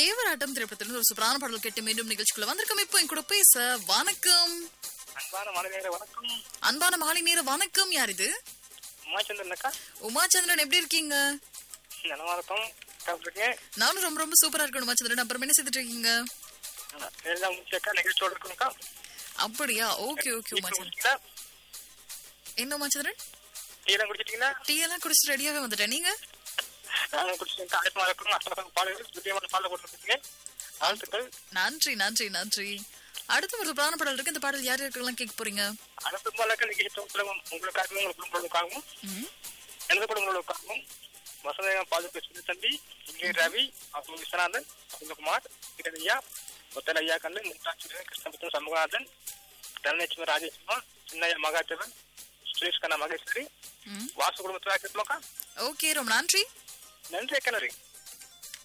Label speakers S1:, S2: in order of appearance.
S1: தேவராட்டம் திரைப்படத்திலிருந்து ஒரு சூப்பரான பாடல் கேட்டு மீண்டும் நிகழ்ச்சிக்குள்ள வந்திருக்கோம் இப்போ என் கூட பேச வணக்கம்
S2: அன்பான மனநேர வணக்கம்
S1: அன்பான மாலை நேர வணக்கம் யார் இது
S2: உமாச்சந்திரன் அக்கா
S1: உமாச்சந்திரன் எப்படி இருக்கீங்க
S2: நலமா இருக்கும் சாப்பிட்ருக்கேன்
S1: நானும் ரொம்ப ரொம்ப சூப்பரா இருக்கேன் உமாச்சந்திரன் அப்புறம் என்ன செய்துட்டு இருக்கீங்க
S2: எல்லாம் முடிச்சக்கா நிகழ்ச்சியோட இருக்கும்க்கா
S1: அப்படியா ஓகே ஓகே உமாச்சந்திரன்
S2: குடிச்சிட்டீங்களா
S1: என்ன உமாச்சந்திரன்
S2: டீ எல்லாம் குடிச்சிட்டீங்களா
S1: டீ எல்லாம் குடிச்சிட்டு ரெடியாவே வந்துட்டேன் நீங்க
S2: நானும் குடிச்சிட்டேன் ஆயத்தமா இருக்கணும் அசோகம் பாடல்கள் துல்லியமான பாடல் போட்டுருக்கீங்க வாழ்த்துக்கள்
S1: நன்றி நன்றி நன்றி அடுத்து ஒரு சூப்பரான பாடல் இருக்கு இந்த பாடல் யார் யாருக்கெல்லாம் கேட்க போறீங்க
S2: அனைத்து பாலக்க நிகழ்ச்சி உங்களுக்காகவும் உங்கள் குடும்பங்களுக்காகவும்
S1: ம்,
S2: எனது குடும்பங்களுக்காகவும் வசந்தகம் பாதுகாப்பு சுந்தர தம்பி இங்கே ரவி அப்துல் விஸ்வநாதன் அப்துல்குமார் கிரணையா ஒத்தல் ஐயா கண்ணு மும்தாஜ் கிருஷ்ணபுத்தன் சண்முகநாதன் தனலட்சுமி ராஜேஷ்குமார் சின்னையா மகாதேவன் சுரேஷ் கண்ணா மகேஸ்வரி
S1: ம்.
S2: வாசு குடும்பத்தில் இருக்கா
S1: ஓகே ரொம்ப நன்றி
S2: நன்றி அக்கா நன்றி